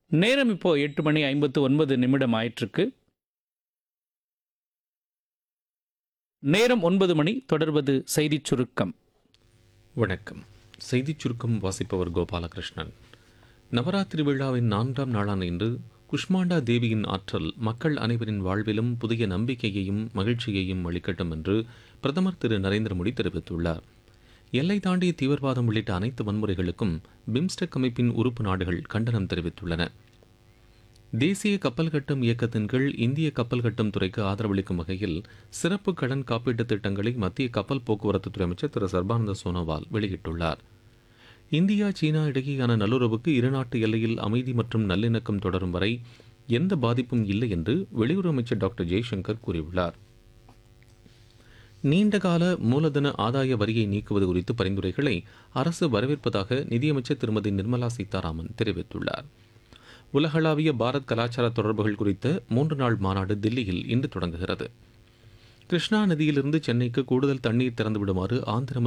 நேரம் இப்போ எட்டு மணி ஐம்பத்து ஒன்பது நிமிடம் ஆயிற்றுக்கு நேரம் ஒன்பது மணி தொடர்வது செய்திச் சுருக்கம் வணக்கம் செய்திச் சுருக்கம் வாசிப்பவர் கோபாலகிருஷ்ணன் நவராத்திரி விழாவின் நான்காம் நாளான இன்று குஷ்மாண்டா தேவியின் ஆற்றல் மக்கள் அனைவரின் வாழ்விலும் புதிய நம்பிக்கையையும் மகிழ்ச்சியையும் அளிக்கட்டும் என்று பிரதமர் திரு நரேந்திர மோடி தெரிவித்துள்ளார் எல்லை தாண்டிய தீவிரவாதம் உள்ளிட்ட அனைத்து வன்முறைகளுக்கும் பிம்ஸ்டெக் அமைப்பின் உறுப்பு நாடுகள் கண்டனம் தெரிவித்துள்ளன தேசிய கப்பல் கட்டும் இயக்கத்தின் கீழ் இந்திய கப்பல் கட்டும் துறைக்கு ஆதரவளிக்கும் வகையில் சிறப்பு கடன் காப்பீட்டுத் திட்டங்களை மத்திய கப்பல் போக்குவரத்து துறை அமைச்சர் திரு சர்பானந்த சோனோவால் வெளியிட்டுள்ளார் இந்தியா சீனா இடையேயான நல்லுறவுக்கு இருநாட்டு எல்லையில் அமைதி மற்றும் நல்லிணக்கம் தொடரும் வரை எந்த பாதிப்பும் இல்லை என்று வெளியுறவு அமைச்சர் டாக்டர் ஜெய்சங்கர் கூறியுள்ளார் நீண்டகால மூலதன ஆதாய வரியை நீக்குவது குறித்து பரிந்துரைகளை அரசு வரவேற்பதாக நிதியமைச்சர் திருமதி நிர்மலா சீதாராமன் தெரிவித்துள்ளார் உலகளாவிய பாரத் கலாச்சார தொடர்புகள் குறித்த மூன்று நாள் மாநாடு தில்லியில் இன்று தொடங்குகிறது கிருஷ்ணா நதியிலிருந்து சென்னைக்கு கூடுதல் தண்ணீர் திறந்துவிடுமாறு ஆந்திர